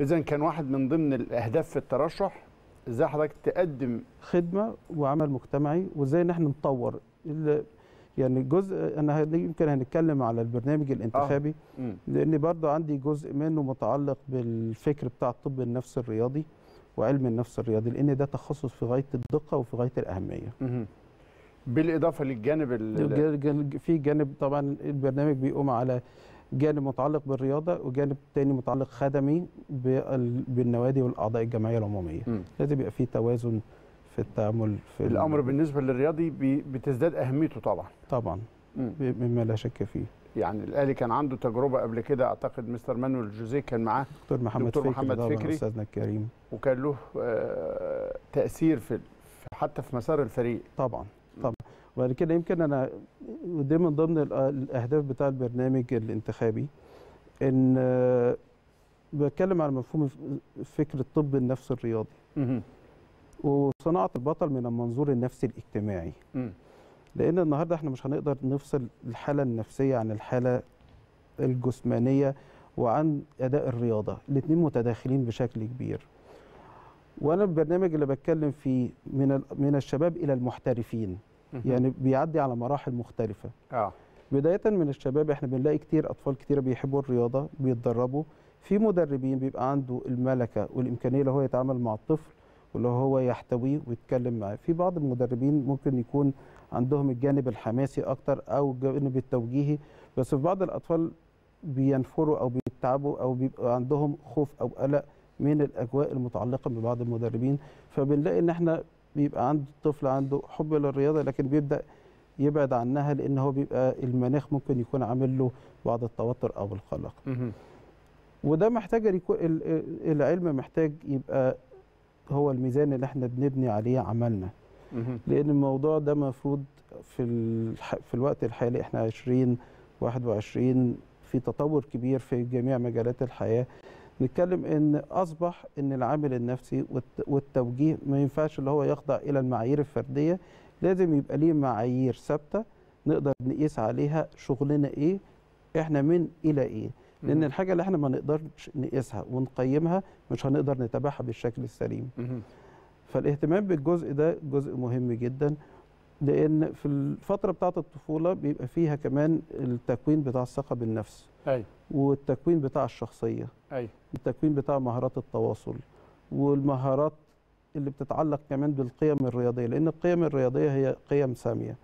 اذا كان واحد من ضمن الاهداف في الترشح ازاي حضرتك تقدم خدمه وعمل مجتمعي وازاي ان احنا نطور ال- يعني جزء انا هن- يمكن هنتكلم على البرنامج الانتخابي مم. لان برضو عندي جزء منه متعلق بالفكر بتاع الطب النفسي الرياضي وعلم النفس الرياضي لان ده تخصص في غايه الدقه وفي غايه الاهميه مهم. بالاضافه للجانب ال- جا- جا- في جانب طبعا البرنامج بيقوم على جانب متعلق بالرياضه وجانب تاني متعلق خدمي بال- بالنوادي والاعضاء الجمعيه العموميه مم. لازم يبقى في توازن في التعامل في ال- الامر بالنسبه للرياضي بي- بتزداد اهميته طبعا طبعا مم. ب- مما لا شك فيه يعني الاهلي كان عنده تجربه قبل كده اعتقد مستر مانويل جوزيه كان معاه دكتور محمد دكتور فكري محمد طبعا فكري. استاذنا الكريم وكان له آه، تاثير في في- حتى في مسار الفريق طبعا طبعا وبعد كده يمكن انا ودي من ضمن الأ- الاهداف بتاع البرنامج الانتخابي ان آه، بتكلم على مفهوم ف- فكر الطب النفسي الرياضي مهم. وصناعه البطل من المنظور النفسي الاجتماعي مم. لان النهارده احنا مش هنقدر نفصل الحاله النفسيه عن الحاله الجسمانيه وعن اداء الرياضه الاثنين متداخلين بشكل كبير وانا البرنامج اللي بتكلم فيه من ال- من الشباب الى المحترفين مهم. يعني بيعدي على مراحل مختلفه اه بدايه من الشباب احنا بنلاقي كتير اطفال كتير بيحبوا الرياضه بيتدربوا في مدربين بيبقى عنده الملكه والامكانيه اللي هو يتعامل مع الطفل واللي هو يحتويه ويتكلم معاه في بعض المدربين ممكن يكون عندهم الجانب الحماسي اكتر او الجانب التوجيهي بس في بعض الاطفال بينفروا او بيتعبوا او بيبقى عندهم خوف او قلق من الاجواء المتعلقه ببعض المدربين فبنلاقي ان احنا بيبقى عند الطفل عنده حب للرياضه لكن بيبدا يبعد عنها لان هو بيبقى المناخ ممكن يكون عامل له بعض التوتر او القلق مهم. وده محتاج يكون ال- ال- العلم محتاج يبقى هو الميزان اللي احنا بنبني عليه عملنا مهم. لان الموضوع ده مفروض في الح... في الوقت الحالي احنا 20 21 في تطور كبير في جميع مجالات الحياه نتكلم ان اصبح ان العامل النفسي والت... والتوجيه ما ينفعش اللي هو يخضع الى المعايير الفرديه لازم يبقى ليه معايير ثابته نقدر نقيس عليها شغلنا ايه احنا من الى ايه لان مهم. الحاجه اللي احنا ما نقدرش نقيسها ونقيمها مش هنقدر نتابعها بالشكل السليم مهم. فالاهتمام بالجزء ده جزء مهم جدا لان في الفتره بتاعه الطفوله بيبقى فيها كمان التكوين بتاع الثقه بالنفس ايوه والتكوين بتاع الشخصيه ايوه التكوين بتاع مهارات التواصل والمهارات اللي بتتعلق كمان بالقيم الرياضيه لان القيم الرياضيه هي قيم ساميه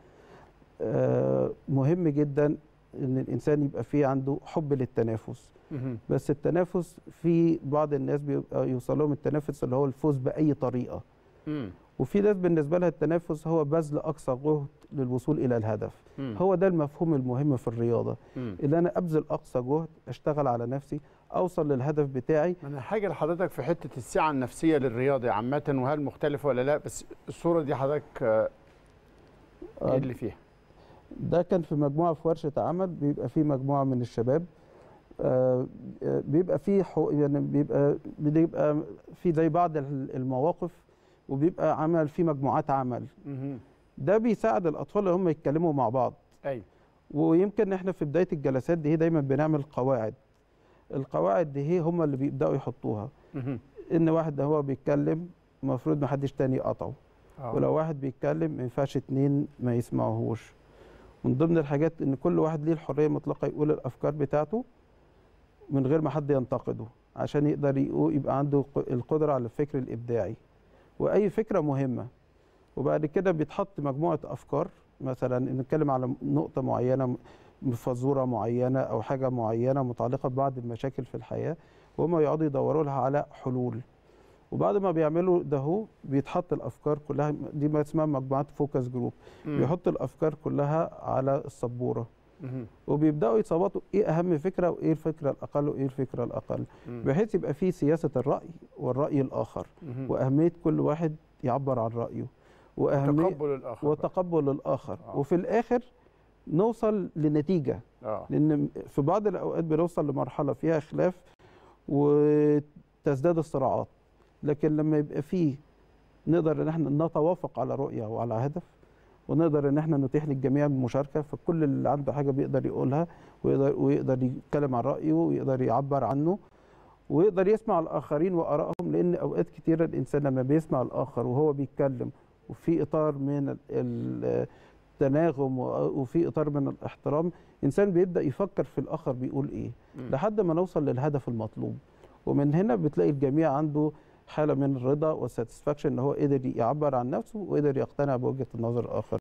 آه، مهم جدا ان الانسان يبقى فيه عنده حب للتنافس مهم. بس التنافس في بعض الناس بيبقى يوصل لهم التنافس اللي هو الفوز باي طريقه مم. وفي ناس بالنسبه لها التنافس هو بذل اقصى جهد للوصول الى الهدف مم. هو ده المفهوم المهم في الرياضه مم. اللي انا ابذل اقصى جهد اشتغل على نفسي اوصل للهدف بتاعي انا حاجه لحضرتك في حته السعه النفسيه للرياضي عامه وهل مختلفه ولا لا بس الصوره دي حضرتك آه، ايه آه، اللي فيها ده كان في مجموعه في ورشه عمل بيبقى في مجموعه من الشباب آه، آه، بيبقى في حو- يعني بيبقى بيبقى في زي بعض ال- المواقف وبيبقى عمل في مجموعات عمل مهم. ده بيساعد الاطفال ان هم يتكلموا مع بعض ايوه ويمكن احنا في بدايه الجلسات دي دايما بنعمل قواعد القواعد دي هي هم اللي بيبداوا يحطوها مهم. ان واحد ده هو بيتكلم المفروض ما حدش تاني يقطعه آه. ولو واحد بيتكلم ما ينفعش اتنين ما يسمعوهوش من ضمن الحاجات ان كل واحد ليه الحريه المطلقه يقول الافكار بتاعته من غير ما حد ينتقده عشان يقدر يقو- يبقى عنده ق- القدره على الفكر الابداعي واي فكره مهمه وبعد كده بيتحط مجموعه افكار مثلا نتكلم على نقطه معينه م- فزوره معينه او حاجه معينه متعلقه ببعض المشاكل في الحياه وهم يقعدوا يدوروا لها على حلول وبعد ما بيعملوا ده هو بيتحط الافكار كلها دي ما اسمها مجموعات فوكس جروب مم. بيحط الافكار كلها على السبوره مهم. وبيبداوا يصوتوا ايه اهم فكره وايه الفكره الاقل وايه الفكره الاقل مم. بحيث يبقى في سياسه الراي والراي الاخر مهم. واهميه كل واحد يعبر عن رايه واهميه تقبل الاخر بقى. وتقبل الاخر آه. وفي الاخر نوصل لنتيجه اه لان في بعض الاوقات بنوصل لمرحله فيها خلاف وتزداد الصراعات لكن لما يبقى فيه نقدر ان احنا نتوافق على رؤيه وعلى هدف ونقدر ان احنا نتيح للجميع المشاركه فكل اللي عنده حاجه بيقدر يقولها ويقدر ويقدر يتكلم عن رايه ويقدر يعبر عنه ويقدر يسمع الاخرين وارائهم لان اوقات كتيره الانسان لما بيسمع الاخر وهو بيتكلم وفي اطار من ال- التناغم وفي اطار من الاحترام انسان بيبدا يفكر في الاخر بيقول ايه مم. لحد ما نوصل للهدف المطلوب ومن هنا بتلاقي الجميع عنده حاله من الرضا والساتسفاكشن ان هو قدر يعبر عن نفسه وقدر يقتنع بوجهه النظر الاخر